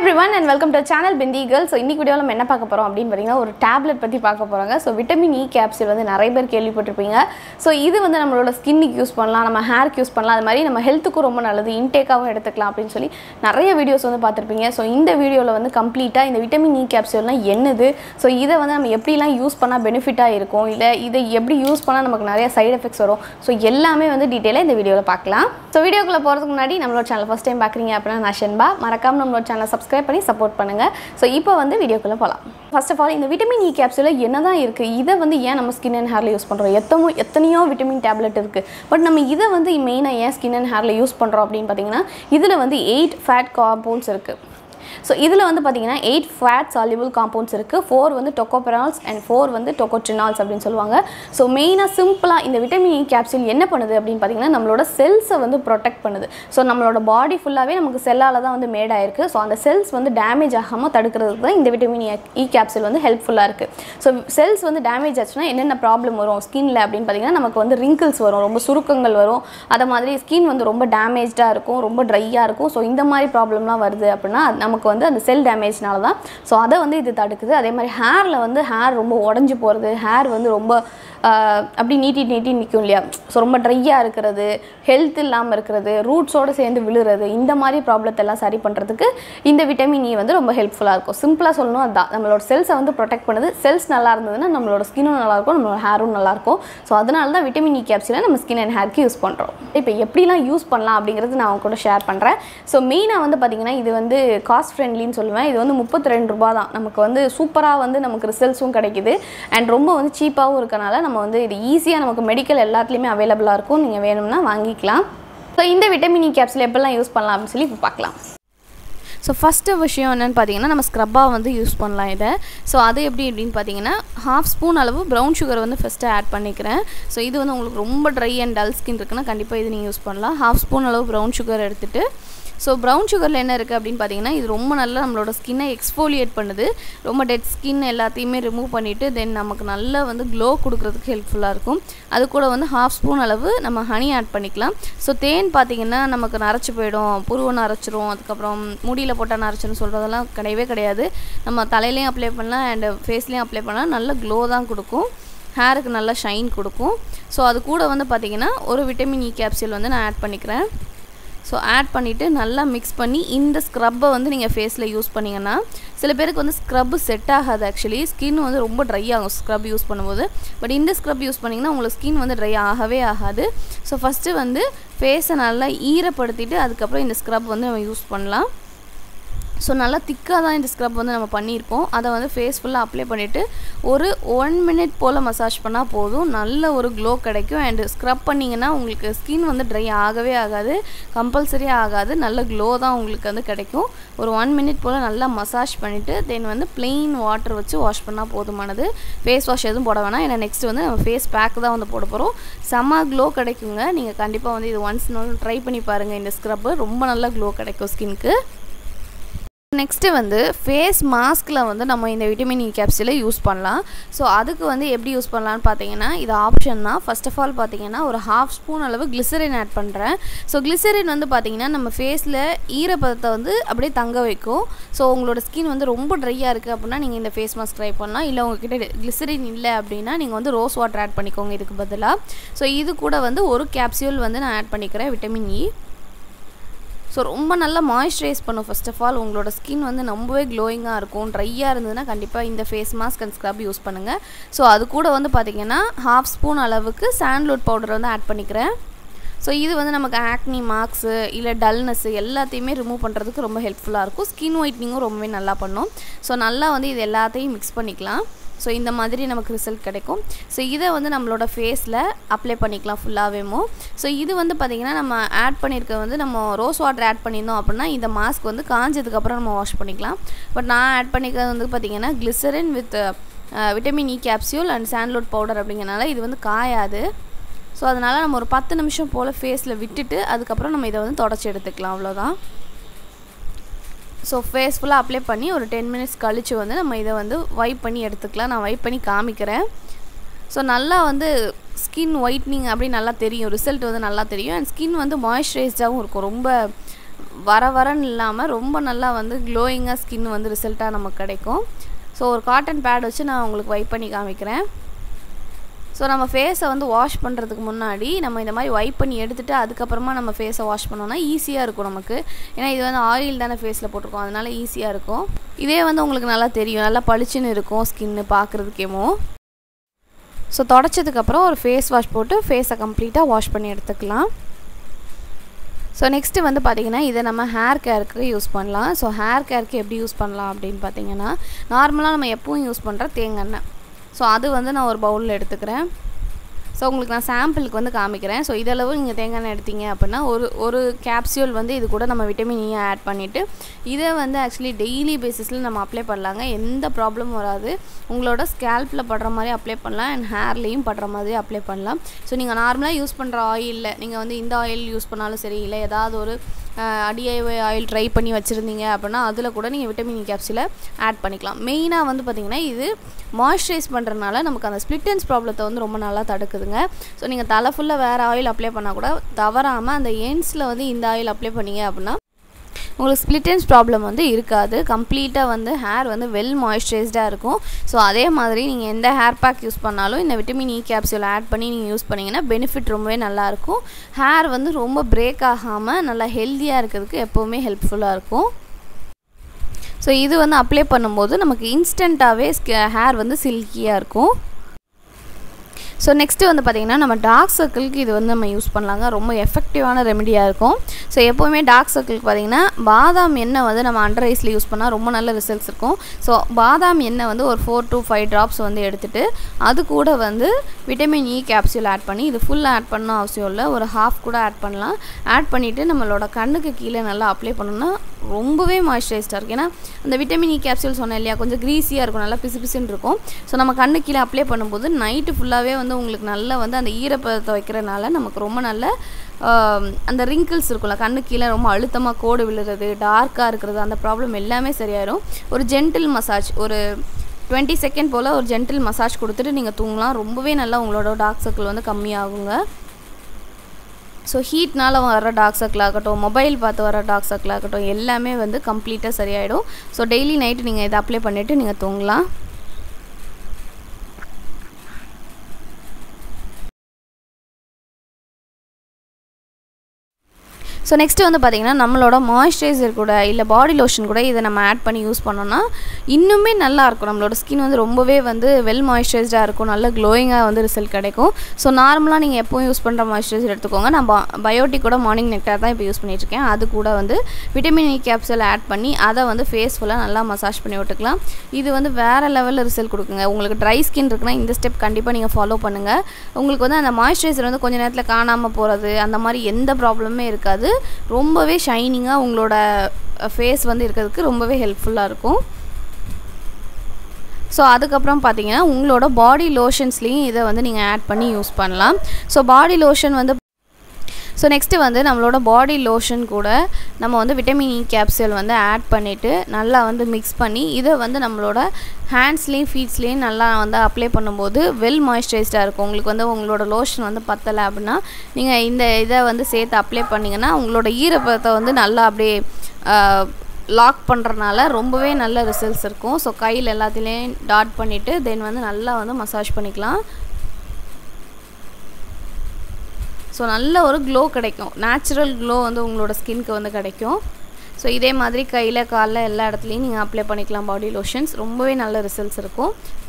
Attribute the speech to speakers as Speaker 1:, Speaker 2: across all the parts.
Speaker 1: every everyone and welcome to channel Bindhi girl so இன்னைக்கு வீடியோவில் நம்ம என்ன பார்க்க போகிறோம் அப்படின்னு பார்த்தீங்கன்னா ஒரு டேப்லெட் பற்றி பார்க்க போகிறாங்க ஸோ விட்டமின் இ கேப்சூல் வந்து நிறைய பேர் கேள்விப்பட்டிருப்பீங்க ஸோ இது வந்து நம்மளோட ஸ்கின்னுக்கு யூஸ் பண்ணலாம் நம்ம ஹேருக்கு யூஸ் பண்ணலாம் அது மாதிரி நம்ம ஹெல்த்துக்கும் ரொம்ப நல்லது இன்டேக்காகவும் எடுத்துக்கலாம் அப்படின்னு சொல்லி நிறைய வீடியோஸ் வந்து பார்த்துருப்பீங்க ஸோ இந்த வீடியோவில் வந்து கம்ப்ளீட்டாக இந்த விட்டமின் இ கேப்சூல்னால் என்னது ஸோ இதை வந்து நம்ம எப்படிலாம் யூஸ் பண்ணால் பெனிஃபிட்டாக இருக்கும் இல்லை இதை எப்படி யூஸ் பண்ணால் நமக்கு நிறைய சைடு எஃபெக்ட்ஸ் வரும் ஸோ எல்லாமே வந்து டீட்டெயிலாக இந்த வீடியோவில் பார்க்கலாம் ஸோ வீடியோக்குள்ளே போகிறதுக்கு முன்னாடி நம்மளோட சேனல் ஃபஸ்ட் டைம் பார்க்குறீங்க அப்படின்னா நான் ஷென்பா மறக்காம நம்மளோட சேனலை சப்ஸ்கிரைப் பண்ணி சப்போர்ட் பண்ணுங்கள் ஸோ இப்போ வந்து வீடியோக்குள்ளே போகலாம் ஃபர்ஸ்ட் ஆஃப் ஆல் இந்த விட்டமின் இ கேப்சூலில் என்ன தான் இருக்குது இதை வந்து ஏன் நம்ம ஸ்கின் அண்ட் ஹேரில் யூஸ் பண்ணுறோம் எத்தனோ எத்தனையோ விட்டமின் டேப்லெட் இருக்குது பட் நம்ம இதை வந்து மெயினாக ஏன் ஸ்கின் அண்ட் ஹேரில் யூஸ் பண்ணுறோம் அப்படின்னு பார்த்தீங்கன்னா இதில் வந்து எயிட் ஃபேட் காம்பவுண்ட்ஸ் இருக்குது ஸோ இதில் வந்து பார்த்தீங்கன்னா எயிட் ஃபேட் சால்யூபிள் காம்பவுண்ட்ஸ் இருக்குது ஃபோர் வந்து டொக்கோபெரால்ஸ் அண்ட் ஃபோர் வந்து டொக்கோட்ரினால்ஸ் அப்படின்னு சொல்லுவாங்க ஸோ மெயினாக சிம்பிளாக இந்த விட்டமின் இ கேப்சூல் என்ன பண்ணுது அப்படின்னு பார்த்தீங்கன்னா நம்மளோட செல்ஸை வந்து ப்ரொடெக்ட் பண்ணுது ஸோ நம்மளோட பாடி ஃபுல்லாகவே நமக்கு செல்லால் தான் வந்து மேட் ஆயிருக்கு ஸோ அந்த செல்ஸ் வந்து டேமேஜ் ஆகாமல் தடுக்கிறதுக்கு தான் இந்த விட்டமின் இ கேப்சூல் வந்து ஹெல்ப்ஃபுல்லாக இருக்குது ஸோ செல்ஸ் வந்து டேமேஜ் ஆச்சுன்னா என்னென்ன ப்ராப்ளம் வரும் ஸ்கின்ல அப்படின்னு பார்த்தீங்கன்னா நமக்கு வந்து ரிங்கிள்ஸ் வரும் ரொம்ப சுருக்கங்கள் வரும் அதை மாதிரி ஸ்கின் வந்து ரொம்ப டேமேஜாக இருக்கும் ரொம்ப ட்ரையாக இருக்கும் ஸோ இந்த மாதிரி ப்ராப்ளம்லாம் வருது அப்படின்னா அது நமக்கு வந்து அந்த செல் டேமேஜ்னால தான் ஸோ அதை வந்து இது தடுக்குது அதே மாதிரி ஹேரில் வந்து ஹேர் ரொம்ப உடஞ்சி போகிறது ஹேர் வந்து ரொம்ப ஆஹ், அப்படி நீட்டி நீட்டி நிற்கும் இல்லையா ஸோ ரொம்ப ட்ரையாக இருக்கிறது ஹெல்த் இல்லாமல் இருக்கிறது ரூட்ஸோடு சேர்ந்து விழுறது இந்த மாதிரி ப்ராப்ளத்தை எல்லாம் சரி பண்ணுறதுக்கு இந்த விட்டமின் இ வந்து ரொம்ப ஹெல்ப்ஃபுல்லாக இருக்கும் சிம்பிளாக சொல்லணும் அதுதான் நம்மளோட செல்ஸை வந்து ப்ரொடெக்ட் பண்ணுது செல்ஸ் நல்லா இருந்ததுன்னா நம்மளோட ஸ்கின்னும் நல்லாயிருக்கும் நம்மளோட ஹேரும் நல்லாயிருக்கும் ஸோ அதனால தான் விட்டமின் இ கேப்சூலை நம்ம ஸ்கின் அண்ட் ஹேருக்கு யூஸ் பண்ணுறோம் இப்போ எப்படிலாம் யூஸ் பண்ணலாம் அப்படிங்கிறது நான் அவங்க கூட ஷேர் பண்ணுறேன் ஸோ மெயினாக வந்து பார்த்திங்கன்னா இது வந்து காஸ்ட் ஃப்ரெண்ட்லின்னு சொல்லுவேன் இது வந்து முப்பத்தி ரெண்டு ரூபா தான் நமக்கு வந்து சூப்பராக வந்து நமக்கு ரிசல்ட்ஸும் கிடைக்குது அண்ட் ரொம்ப வந்து சீப்பாகவும் இருக்கனால நம்ம வந்து இது ஈஸியாக நமக்கு மெடிக்கல் எல்லாத்துலேயுமே அவைலபிளாக இருக்கும் நீங்கள் வேணும்னா வாங்கிக்கலாம் ஸோ இந்த விட்டமின் இ கேப்சூல் எப்படிலாம் யூஸ் பண்ணலாம் அப்படின்னு சொல்லி இப்போ பார்க்கலாம் ஸோ ஃபஸ்ட்டு விஷயம் என்னென்னு பார்த்தீங்கன்னா நம்ம ஸ்க்ரப்பாக வந்து யூஸ் பண்ணலாம் இதை ஸோ அது எப்படி அப்படின்னு பார்த்தீங்கன்னா ஹாஃப் ஸ்பூன் அளவு ப்ரௌன் சுகர் வந்து ஃபஸ்ட்டு ஆட் பண்ணிக்கிறேன் ஸோ இது வந்து உங்களுக்கு ரொம்ப ட்ரை அண்ட் டல் ஸ்கின் இருக்குன்னா கண்டிப்பாக இது நீங்கள் யூஸ் பண்ணலாம் ஹாஃப் ஸ்பூன் அளவு ப்ரௌன் சுகர் எடுத்துகிட்டு ஸோ ப்ரௌன் சுகரில் என்ன இருக்குது அப்படின்னு பார்த்தீங்கன்னா இது ரொம்ப நல்லா நம்மளோட ஸ்கின்னை எக்ஸ்ஃபோலியேட் பண்ணுது ரொம்ப டெட் ஸ்கின் எல்லாத்தையுமே ரிமூவ் பண்ணிவிட்டு தென் நமக்கு நல்லா வந்து க்ளோ கொடுக்குறதுக்கு ஹெல்ப்ஃபுல்லாக இருக்கும் அது கூட வந்து ஹாஃப் ஸ்பூன் அளவு நம்ம ஹனி ஆட் பண்ணிக்கலாம் ஸோ தேன் பார்த்தீங்கன்னா நமக்கு நரைச்சி போயிடும் புருவை நரைச்சிரும் அதுக்கப்புறம் முடியில் போட்டால் நரைச்சிரும் சொல்கிறதெல்லாம் கிடையவே கிடையாது நம்ம தலையிலையும் அப்ளை பண்ணலாம் அண்ட் ஃபேஸ்லேயும் அப்ளை பண்ணலாம் நல்ல க்ளோ தான் கொடுக்கும் ஹேருக்கு நல்லா ஷைன் கொடுக்கும் ஸோ அது கூட வந்து பார்த்திங்கன்னா ஒரு விட்டமின் இ கேப்சூல் வந்து நான் ஆட் பண்ணிக்கிறேன் ஸோ ஆட் பண்ணிவிட்டு நல்லா மிக்ஸ் பண்ணி இந்த ஸ்க்ரப்பை வந்து நீங்கள் ஃபேஸில் யூஸ் பண்ணிங்கன்னா சில பேருக்கு வந்து ஸ்க்ரப்பு செட் ஆகாது ஆக்சுவலி ஸ்கின் வந்து ரொம்ப ட்ரை ஆகும் ஸ்க்ரப் யூஸ் பண்ணும்போது பட் இந்த ஸ்க்ரப் யூஸ் பண்ணிங்கன்னா உங்களுக்கு ஸ்கின் வந்து ட்ரை ஆகவே ஆகாது ஸோ ஃபஸ்ட்டு வந்து ஃபேஸை நல்லா ஈரப்படுத்திட்டு அதுக்கப்புறம் இந்த ஸ்க்ரப் வந்து நம்ம யூஸ் பண்ணலாம் ஸோ நல்லா திக்காக தான் இந்த ஸ்க்ரப் வந்து நம்ம பண்ணியிருக்கோம் அதை வந்து ஃபேஸ் ஃபுல்லாக அப்ளை பண்ணிவிட்டு ஒரு ஒன் மினிட் போல் மசாஜ் பண்ணால் போதும் நல்ல ஒரு க்ளோ கிடைக்கும் அண்ட் ஸ்க்ரப் பண்ணிங்கன்னா உங்களுக்கு ஸ்கின் வந்து ட்ரை ஆகவே ஆகாது கம்பல்சரியாக ஆகாது நல்ல க்ளோ தான் உங்களுக்கு வந்து கிடைக்கும் ஒரு ஒன் மினிட் போல் நல்லா மசாஜ் பண்ணிவிட்டு தென் வந்து plain வாட்டர் வச்சு வாஷ் பண்ணால் போதுமானது ஃபேஸ் வாஷ் எதுவும் போட வேணாம் ஏன்னா நெக்ஸ்ட் வந்து நம்ம ஃபேஸ் பேக் தான் வந்து போட போகிறோம் செம்ம க்ளோ கிடைக்குங்க நீங்கள் கண்டிப்பாக வந்து இது ஒன்ஸ் ட்ரை பண்ணி பாருங்கள் இந்த ஸ்க்ரப்பு ரொம்ப நல்ல க்ளோ கிடைக்கும் ஸ்கின்க்கு நெக்ஸ்ட்டு வந்து ஃபேஸ் மாஸ்கில் வந்து நம்ம இந்த விட்டமின் இ கேப்சூலை யூஸ் பண்ணலாம் ஸோ அதுக்கு வந்து எப்படி யூஸ் பண்ணலான்னு பார்த்தீங்கன்னா இது ஆப்ஷன் தான் ஃபர்ஸ்ட் ஆஃப் ஆல் பார்த்தீங்கன்னா ஒரு ஹாஃப் ஸ்பூன் அளவு கிளிசரின் ஆட் பண்ணுறேன் ஸோ கிளிசரின் வந்து பார்த்தீங்கன்னா நம்ம ஃபேஸில் ஈரப்பதத்தை வந்து அப்படியே தங்க வைக்கும் ஸோ உங்களோட ஸ்கின் வந்து ரொம்ப ட்ரையாக இருக்குது அப்படின்னா நீங்கள் இந்த ஃபேஸ் மாஸ்க் ட்ரை பண்ணலாம் இல்லை உங்ககிட்ட கிளிசரின் இல்லை அப்படின்னா நீங்கள் வந்து ரோஸ் வாட்டர் ஆட் பண்ணிக்கோங்க இதுக்கு பதிலாக ஸோ இது கூட வந்து ஒரு கேப்சியூல் வந்து நான் ஆட் பண்ணிக்கிறேன் விட்டமின் இ ஸோ ரொம்ப நல்லா மாய்ஸ்சரைஸ் பண்ணும் ஃபர்ஸ்ட் ஆஃப் ஆல் உங்களோட ஸ்கின் வந்து ரொம்பவே க்ளோயிங்காக இருக்கும் ட்ரையாக இருந்ததுன்னா கண்டிப்பாக இந்த face mask and scrub use பண்ணுங்கள் ஸோ அது கூட வந்து பார்த்திங்கன்னா ஹாஃப் ஸ்பூன் அளவுக்கு சாண்ட்லூட் பவுடர் வந்து ஆட் பண்ணிக்கிறேன் ஸோ இது வந்து நமக்கு ஆக்னி மார்க்ஸு இல்லை டல்னஸ்ஸு எல்லாத்தையுமே ரிமூவ் பண்ணுறதுக்கு ரொம்ப ஹெல்ப்ஃபுல்லாக இருக்கும் ஸ்கின் ஒயிட்னிங்கும் ரொம்பவே நல்லா பண்ணும் ஸோ நல்லா வந்து இது எல்லாத்தையும் மிக்ஸ் பண்ணிக்கலாம் ஸோ இந்த மாதிரி நமக்கு ரிசல்ட் கிடைக்கும் ஸோ இதை வந்து நம்மளோட ஃபேஸில் அப்ளை பண்ணிக்கலாம் ஃபுல்லாகவேமோ ஸோ இது வந்து பார்த்திங்கன்னா நம்ம ஆட் பண்ணியிருக்க வந்து நம்ம ரோஸ் வாட்டர் ஆட் பண்ணியிருந்தோம் அப்படின்னா இந்த மாஸ்க் வந்து காஞ்சதுக்கப்புறம் நம்ம வாஷ் பண்ணிக்கலாம் பட் நான் ஆட் பண்ணிக்கிறது வந்து பார்த்திங்கன்னா glycerin with vitamin E capsule and sandalwood powder அப்படிங்கிறனால இது வந்து காயாது ஸோ அதனால் நம்ம ஒரு பத்து நிமிஷம் போல் ஃபேஸில் விட்டுட்டு அதுக்கப்புறம் நம்ம இதை வந்து தொடச்சி எடுத்துக்கலாம் அவ்வளோதான் ஸோ ஃபேஸ் ஃபுல்லாக அப்ளை பண்ணி ஒரு டென் மினிட்ஸ் கழித்து வந்து நம்ம இதை வந்து வைப் பண்ணி எடுத்துக்கலாம் நான் வைப் பண்ணி காமிக்கிறேன் ஸோ நல்லா வந்து ஸ்கின் ஒயிட்னிங் அப்படி நல்லா தெரியும் ரிசல்ட் வந்து நல்லா தெரியும் அண்ட் ஸ்கின் வந்து மாய்ஸ்சரைஸ்டாகவும் இருக்கும் ரொம்ப வர வரன்னு இல்லாமல் ரொம்ப நல்லா வந்து க்ளோயிங்காக ஸ்கின் வந்து ரிசல்ட்டாக நமக்கு கிடைக்கும் ஸோ ஒரு காட்டன் பேட் வச்சு நான் உங்களுக்கு வைப் பண்ணி காமிக்கிறேன் ஸோ நம்ம ஃபேஸை வந்து வாஷ் பண்ணுறதுக்கு முன்னாடி நம்ம இந்த மாதிரி வைப் பண்ணி எடுத்துகிட்டு அதுக்கப்புறமா நம்ம ஃபேஸை வாஷ் பண்ணோம்னா ஈஸியாக இருக்கும் நமக்கு ஏன்னா இது வந்து ஆயில் தானே ஃபேஸில் போட்டிருக்கோம் அதனால ஈஸியாக இருக்கும் இதே வந்து உங்களுக்கு நல்லா தெரியும் நல்லா பளிச்சுன்னு இருக்கும் ஸ்கின்னு பார்க்குறதுக்கேமோ ஸோ தொடச்சதுக்கப்புறம் ஒரு ஃபேஸ் வாஷ் போட்டு ஃபேஸை கம்ப்ளீட்டாக வாஷ் பண்ணி எடுத்துக்கலாம் ஸோ நெக்ஸ்ட்டு வந்து பார்த்திங்கன்னா இதை நம்ம ஹேர் கேருக்கு யூஸ் பண்ணலாம் ஸோ ஹேர் கேருக்கு எப்படி யூஸ் பண்ணலாம் அப்படின்னு பார்த்தீங்கன்னா நார்மலாக நம்ம எப்பவும் யூஸ் பண்ணுற தேங்காய் ஸோ அது வந்து நான் ஒரு பவுலில் எடுத்துக்கிறேன் ஸோ உங்களுக்கு நான் சாம்பிளுக்கு வந்து காமிக்கிறேன் ஸோ இதளவு நீங்கள் தேங்காய் எண்ணெய் எடுத்தீங்க அப்படின்னா ஒரு ஒரு கேப்சியூல் வந்து இது கூட நம்ம விட்டமின் இ ஆட் பண்ணிவிட்டு இதை வந்து ஆக்சுவலி டெய்லி பேசிஸில் நம்ம அப்ளை பண்ணலாங்க எந்த ப்ராப்ளமும் வராது உங்களோட ஸ்கேல்பில் படுற மாதிரி அப்ளை பண்ணலாம் அண்ட் ஹேர்லேயும் படுற மாதிரி அப்ளை பண்ணலாம் ஸோ நீங்கள் நார்மலாக யூஸ் பண்ணுற ஆயிலில் நீங்கள் வந்து இந்த ஆயில் யூஸ் பண்ணாலும் சரி இல்லை ஏதாவது ஒரு டிஐஒய் ஆயில் ட்ரை பண்ணி வச்சுருந்தீங்க அப்படின்னா அதில் கூட நீங்கள் விட்டமின் இ கேப்சியூலை ஆட் பண்ணிக்கலாம் மெயினாக வந்து பார்த்திங்கன்னா இது மாய்ஸ்சரைஸ் பண்ணுறதுனால நமக்கு அந்த ஸ்ப்ளிட்டன்ஸ் ப்ராப்ளத்தை வந்து ரொம்ப நல்லா தடுக்குதுங்க ஸோ நீங்கள் தலை ஃபுல்லாக வேறு ஆயில் அப்ளை பண்ணால் கூட தவறாமல் அந்த எண்ட்ஸில் வந்து இந்த ஆயில் அப்ளை பண்ணீங்க அப்படின்னா உங்களுக்கு ஸ்ப்ளிட்டன்ஸ் ப்ராப்ளம் வந்து இருக்காது கம்ப்ளீட்டாக வந்து ஹேர் வந்து வெல் மாய்ஸ்சரைஸ்டாக இருக்கும் ஸோ அதே மாதிரி நீங்கள் எந்த ஹேர் பேக் யூஸ் பண்ணாலும் இந்த விட்டமின் இ கேப்சூல் ஆட் பண்ணி நீங்கள் யூஸ் பண்ணிங்கன்னா பெனிஃபிட் ரொம்பவே நல்லாயிருக்கும் ஹேர் வந்து ரொம்ப பிரேக் ஆகாமல் நல்லா ஹெல்த்தியாக இருக்கிறதுக்கு எப்போவுமே ஹெல்ப்ஃபுல்லாக இருக்கும் ஸோ இது வந்து அப்ளை பண்ணும்போது நமக்கு இன்ஸ்டண்ட்டாகவே ஹேர் வந்து சில்கியாக இருக்கும் ஸோ நெக்ஸ்ட்டு வந்து பார்த்திங்கன்னா நம்ம டார்க் சர்க்கிளுக்கு இது வந்து நம்ம யூஸ் பண்ணலாங்க ரொம்ப எஃபெக்டிவான ரெமெடியாக இருக்கும் ஸோ எப்போவுமே டார்க் சர்க்கிளுக்கு பார்த்திங்கன்னா பாதாம் எண்ணெய் வந்து நம்ம அண்டர் ஐஸில் யூஸ் பண்ணால் ரொம்ப நல்ல ரிசல்ட்ஸ் இருக்கும் ஸோ பாதாம் எண்ணெய் வந்து ஒரு ஃபோர் டு ஃபைவ் ட்ராப்ஸ் வந்து எடுத்துகிட்டு அது கூட வந்து விட்டமின் இ கேப்சூல் ஆட் பண்ணி இது ஃபுல் ஆட் பண்ண அவசியம் இல்லை ஒரு ஹாஃப் கூட ஆட் பண்ணலாம் ஆட் பண்ணிவிட்டு நம்மளோட கண்ணுக்கு கீழே நல்லா அப்ளை பண்ணோம்னா ரொம்பவே மாய்ஸ்சரைஸ்டாக இருக்கும் ஏன்னா அந்த விட்டமின் இ கேப்சூல் சொன்னேன் இல்லையா கொஞ்சம் க்ரீஸியாக இருக்கும் நல்லா பிசு பிசுன்னு இருக்கும் ஸோ நம்ம கண்ணு கீழே அப்ளை பண்ணும்போது நைட்டு ஃபுல்லாகவே வந்து உங்களுக்கு நல்லா வந்து அந்த ஈரப்பதத்தை வைக்கிறனால நமக்கு ரொம்ப நல்ல அந்த ரிங்கிள்ஸ் இருக்கும்ல கண்ணு கீழே ரொம்ப அழுத்தமாக கோடு விழுறது டார்க்காக இருக்கிறது அந்த ப்ராப்ளம் எல்லாமே சரியாயிடும் ஒரு ஜென்டில் மசாஜ் ஒரு டுவெண்ட்டி செகண்ட் போல் ஒரு ஜென்டில் மசாஜ் கொடுத்துட்டு நீங்கள் தூங்கலாம் ரொம்பவே நல்லா உங்களோட டார்க் சர்க்கிள் வந்து கம்மியாகுங்க ஸோ ஹீட்னால் வர டார்க் சர்க்கிள் ஆகட்டும் மொபைல் பார்த்து வர டார்க் சர்க்கிள் ஆகட்டும் எல்லாமே வந்து கம்ப்ளீட்டாக சரியாயிடும் ஸோ டெய்லி நைட்டு நீங்கள் இதை அப்ளை பண்ணிவிட்டு நீங்கள் தூங்கலாம் ஸோ நெக்ஸ்ட்டு வந்து பார்த்திங்கன்னா நம்மளோட மாய்ஸ்சரைசர் கூட இல்லை பாடி லோஷன் கூட இதை நம்ம ஆட் பண்ணி யூஸ் பண்ணோன்னா இன்னுமே நல்லாயிருக்கும் நம்மளோட ஸ்கின் வந்து ரொம்பவே வந்து வெல் மாய்ஸ்சரைஸ்டாக இருக்கும் நல்ல க்ளோயிங்காக வந்து ரிசல்ட் கிடைக்கும் ஸோ நார்மலாக நீங்கள் எப்போவும் யூஸ் பண்ணுற மாய்ஸ்சரைசர் எடுத்துக்கோங்க நான் பயோட்டிக் கூட மார்னிங் நெக்டார் தான் இப்போ யூஸ் பண்ணிகிட்ருக்கேன் அது கூட வந்து விட்டமின் இ கேப்சூல் ஆட் பண்ணி அதை வந்து ஃபேஸ் ஃபுல்லாக நல்லா மசாஜ் பண்ணி விட்டுக்கலாம் இது வந்து வேறு லெவலில் ரிசல்ட் கொடுக்குங்க உங்களுக்கு ட்ரை ஸ்கின் இருக்குன்னா இந்த ஸ்டெப் கண்டிப்பாக நீங்கள் ஃபாலோ பண்ணுங்கள் உங்களுக்கு வந்து அந்த மாய்ஸ்சரைசர் வந்து கொஞ்சம் நேரத்தில் காணாமல் போகிறது அந்த மாதிரி எந்த ப்ராப்ளமே இருக்காது ரொம்பவே ஷைனிங்காக உங்களோட ஃபேஸ் வந்து இருக்கிறதுக்கு ரொம்பவே ஹெல்ப்ஃபுல்லாக இருக்கும் ஸோ அதுக்கப்புறம் பார்த்தீங்கன்னா உங்களோட பாடி லோஷன்ஸ்லேயும் இதை வந்து நீங்கள் ஆட் பண்ணி யூஸ் பண்ணலாம் ஸோ பாடி லோஷன் வந்து ஸோ நெக்ஸ்ட்டு வந்து நம்மளோட பாடி லோஷன் கூட நம்ம வந்து விட்டமின் இ கேப்சூல் வந்து ஆட் பண்ணிவிட்டு நல்லா வந்து மிக்ஸ் பண்ணி இதை வந்து நம்மளோட ஹேண்ட்ஸ்லேயும் ஃபீட்ஸ்லேயும் நல்லா வந்து அப்ளை பண்ணும்போது வெல் மாய்ஸ்சரைஸ்டாக இருக்கும் உங்களுக்கு வந்து உங்களோட லோஷன் வந்து பத்தலை அப்படின்னா நீங்கள் இந்த இதை வந்து சேர்த்து அப்ளை பண்ணிங்கன்னா உங்களோட ஈரப்பதத்தை வந்து நல்லா அப்படியே லாக் பண்ணுறனால ரொம்பவே நல்ல ரிசல்ட்ஸ் இருக்கும் ஸோ கையில் எல்லாத்துலேயும் டாட் பண்ணிவிட்டு தென் வந்து நல்லா வந்து மசாஜ் பண்ணிக்கலாம் ஸோ நல்ல ஒரு க்ளோ கிடைக்கும் நேச்சுரல் க்ளோ வந்து உங்களோட ஸ்கின்க்கு வந்து கிடைக்கும் ஸோ இதே மாதிரி கையில் காலில் எல்லா இடத்துலையும் நீங்கள் அப்ளை பண்ணிக்கலாம் பாடி லோஷன்ஸ் ரொம்பவே நல்ல ரிசல்ட்ஸ் இருக்கும்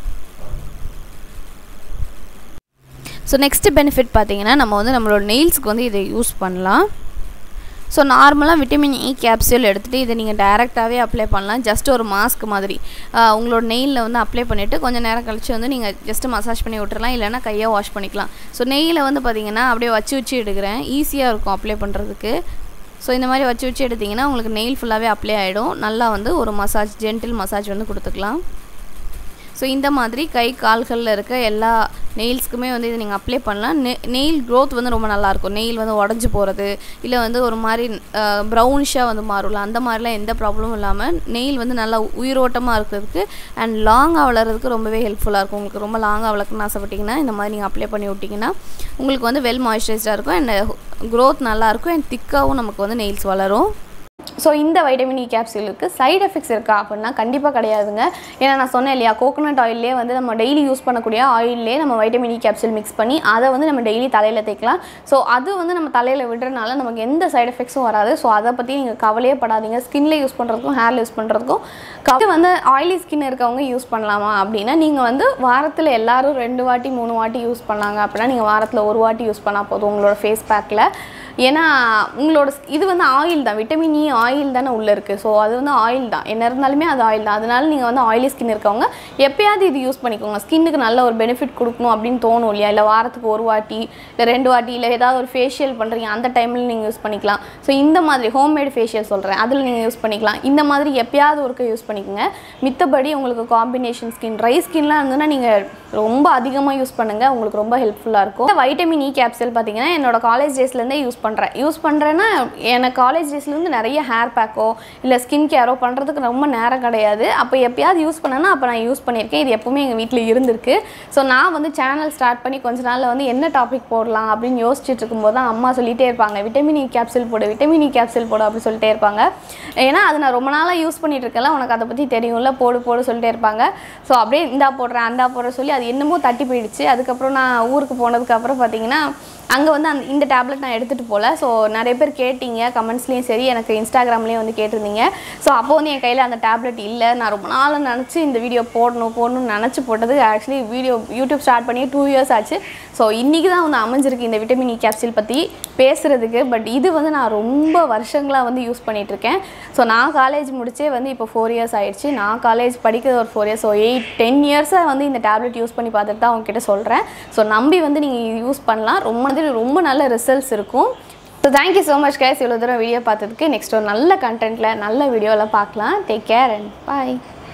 Speaker 1: ஸோ நெக்ஸ்ட்டு பெனிஃபிட் பார்த்தீங்கன்னா நம்ம வந்து நம்மளோட நெயில்ஸ்க்கு வந்து இதை யூஸ் பண்ணலாம் ஸோ நார்மலாக விட்டமின் இ கேப்சூல் எடுத்துகிட்டு இதை நீங்கள் டேரெக்டாகவே அப்ளை பண்ணலாம் ஜஸ்ட் ஒரு மாஸ்க் மாதிரி உங்களோட நெயிலில் வந்து அப்ளை பண்ணிவிட்டு கொஞ்சம் நேரம் கழிச்சு வந்து நீங்கள் ஜஸ்ட்டு மசாஜ் பண்ணி விட்டுறலாம் இல்லைனா கையை வாஷ் பண்ணிக்கலாம் ஸோ நெய்யில் வந்து பார்த்திங்கன்னா அப்படியே வச்சு வச்சு எடுக்கிறேன் ஈஸியாக இருக்கும் அப்ளை பண்ணுறதுக்கு ஸோ இந்த மாதிரி வச்சு வச்சு எடுத்திங்கன்னா உங்களுக்கு நெயில் ஃபுல்லாகவே அப்ளை ஆகிடும் நல்லா வந்து ஒரு மசாஜ் ஜென்டில் மசாஜ் வந்து கொடுத்துக்கலாம் ஸோ இந்த மாதிரி கை கால்களில் இருக்க எல்லா நெயில்ஸ்க்குமே வந்து இதை நீங்கள் அப்ளை பண்ணலாம் நெ நெயில் க்ரோத் வந்து ரொம்ப நல்லாயிருக்கும் நெயில் வந்து உடஞ்சி போகிறது இல்லை வந்து ஒரு மாதிரி ப்ரௌனிஷாக வந்து மாறும்ல அந்த மாதிரிலாம் எந்த ப்ராப்ளமும் இல்லாமல் நெயில் வந்து நல்லா உயிரோட்டமாக இருக்கிறதுக்கு அண்ட் லாங்காக வளர்கிறதுக்கு ரொம்பவே ஹெல்ப்ஃபுல்லாக இருக்கும் உங்களுக்கு ரொம்ப லாங்காக வளர்க்கணும்னு ஆசைப்பட்டிங்கன்னா இந்த மாதிரி நீங்கள் அப்ளை பண்ணி விட்டிங்கன்னா உங்களுக்கு வந்து வெல் மாய்ஸ்சரைஸ்டாக இருக்கும் அண்ட் க்ரோத் நல்லாயிருக்கும் அண்ட் திக்காகவும் நமக்கு வந்து நெயில்ஸ் வளரும் ஸோ இந்த வைட்டமின் இ கேப்சூலுக்கு சைடு எஃபெக்ட்ஸ் இருக்கா அப்படின்னா கண்டிப்பாக கிடையாதுங்க ஏன்னா நான் சொன்னேன் இல்லையா கோகோனட் ஆயிலே வந்து நம்ம டெய்லி யூஸ் பண்ணக்கூடிய ஆயிலே நம்ம வைட்டமின் இ கேப்சூல் மிக்ஸ் பண்ணி அதை வந்து நம்ம டெய்லி தலையில் தேய்க்கலாம் ஸோ அது வந்து நம்ம தலையில் விடுறதுனால நமக்கு எந்த சைடு எஃபெக்ட்ஸும் வராது ஸோ அதை பற்றி நீங்கள் கவலையே படாதீங்க ஸ்கின்ல யூஸ் பண்ணுறதுக்கும் ஹேரில் யூஸ் பண்ணுறதுக்கும் இது வந்து ஆயிலி ஸ்கின் இருக்கவங்க யூஸ் பண்ணலாமா அப்படின்னா நீங்கள் வந்து வாரத்தில் எல்லாரும் ரெண்டு வாட்டி மூணு வாட்டி யூஸ் பண்ணாங்க அப்படின்னா நீங்கள் வாரத்தில் ஒரு வாட்டி யூஸ் பண்ணால் போதும் உங்களோட ஃபேஸ் பேக்கில் ஏன்னா உங்களோட sk- இது வந்து ஆயில் தான் விட்டமின் இ ஆயில் தானே உள்ளே இருக்குது ஸோ அது வந்து ஆயில் தான் என்ன இருந்தாலுமே அது ஆயில் தான் அதனால நீங்கள் வந்து ஆயிலி ஸ்கின் இருக்கவங்க எப்பயாவது இது யூஸ் பண்ணிக்கோங்க ஸ்கின்னுக்கு நல்ல ஒரு பெனிஃபிட் கொடுக்கணும் அப்படின்னு தோணும் இல்லையா இல்லை வாரத்துக்கு ஒரு வாட்டி இல்லை ரெண்டு வாட்டி இல்லை ஏதாவது ஒரு ஃபேஷியல் பண்ணுறீங்க அந்த டைமில் நீங்கள் யூஸ் பண்ணிக்கலாம் ஸோ இந்த மாதிரி ஹோம்மேட் ஃபேஷியல் சொல்கிறேன் அதில் நீங்கள் யூஸ் பண்ணிக்கலாம் இந்த மாதிரி எப்பயாவது ஒருக்க யூஸ் பண்ணிக்கோங்க மித்தபடி உங்களுக்கு காம்பினேஷன் ஸ்கின் ட்ரை ஸ்கின்லாம் இருந்ததுன்னா நீங்கள் ரொம்ப அதிகமாக யூஸ் பண்ணுங்கள் உங்களுக்கு ரொம்ப ஹெல்ப்ஃபுல்லாக இருக்கும் இந்த வைட்டமின் இ கேப்சூல் பார்த்தீங்கன்னா என்னோட காலேஜ் டேஸ்லேருந்தே யூஸ் பண்ணுறேன் யூஸ் பண்ணுறேன்னா எனக்கு காலேஜ் டேஸ்லேருந்து நிறைய ஹேர் பேக்கோ இல்லை ஸ்கின் கேரோ பண்ணுறதுக்கு ரொம்ப நேரம் கிடையாது அப்போ எப்பயாவது யூஸ் பண்ணேன்னா அப்போ நான் யூஸ் பண்ணியிருக்கேன் இது எப்பவுமே எங்கள் வீட்டில் இருந்திருக்கு ஸோ நான் வந்து சேனல் ஸ்டார்ட் பண்ணி கொஞ்ச நாளில் வந்து என்ன டாபிக் போடலாம் அப்படின்னு யோசிச்சுட்டு இருக்கும்போது தான் அம்மா சொல்லிட்டே இருப்பாங்க விட்டமின் இ கேப்சூல் போடு விட்டமின் இ கேப்சூல் போடு அப்படி சொல்லிட்டே இருப்பாங்க ஏன்னா அது நான் ரொம்ப நாளாக யூஸ் பண்ணிட்டு இருக்கேன்ல உனக்கு அதை பற்றி தெரியும்ல போடு போடு சொல்லிட்டே இருப்பாங்க ஸோ அப்படியே இந்தா போடுறேன் அந்தா போடுறேன் சொல்லி அது என்னமோ தட்டி போயிடுச்சு அதுக்கப்புறம் நான் ஊருக்கு போனதுக்கப்புறம் பார்த்தீங்கன்னா அங்கே வந்து அந்த இந்த டேப்லெட் நான் எடுத்துகிட்டு போகல ஸோ நிறைய பேர் கேட்டீங்க கமெண்ட்ஸ்லேயும் சரி எனக்கு இன்ஸ்டாகிராம்லேயும் வந்து கேட்டிருந்தீங்க ஸோ அப்போ வந்து என் கையில் அந்த டேப்லெட் இல்லை நான் ரொம்ப நாள் நினச்சி இந்த வீடியோ போடணும் போடணும்னு நினச்சி போட்டது ஆக்சுவலி வீடியோ யூடியூப் ஸ்டார்ட் பண்ணி டூ இயர்ஸ் ஆச்சு ஸோ இன்றைக்கி தான் வந்து அமைஞ்சிருக்கு இந்த விட்டமின் இ கேப்சூல் பற்றி பேசுகிறதுக்கு பட் இது வந்து நான் ரொம்ப வருஷங்களாக வந்து யூஸ் பண்ணிகிட்ருக்கேன் ஸோ நான் காலேஜ் முடிச்சே வந்து இப்போ ஃபோர் இயர்ஸ் ஆயிடுச்சு நான் காலேஜ் படிக்கிறது ஒரு four years so eight ten இயர்ஸாக வந்து இந்த டேப்லெட் யூஸ் பண்ணி பார்த்துட்டு தான் உங்ககிட்ட சொல்கிறேன் ஸோ நம்பி வந்து நீங்கள் யூஸ் பண்ணலாம் ரொம்ப வந்து ரொம்ப நல்ல ரிசல்ட்ஸ் இருக்கும் so thank you so much guys இவ்வளோ தூரம் வீடியோ பார்த்ததுக்கு நெக்ஸ்ட் ஒரு நல்ல கண்டென்ட்டில் நல்ல வீடியோவில் பார்க்கலாம் டேக் கேர் அண்ட் பாய்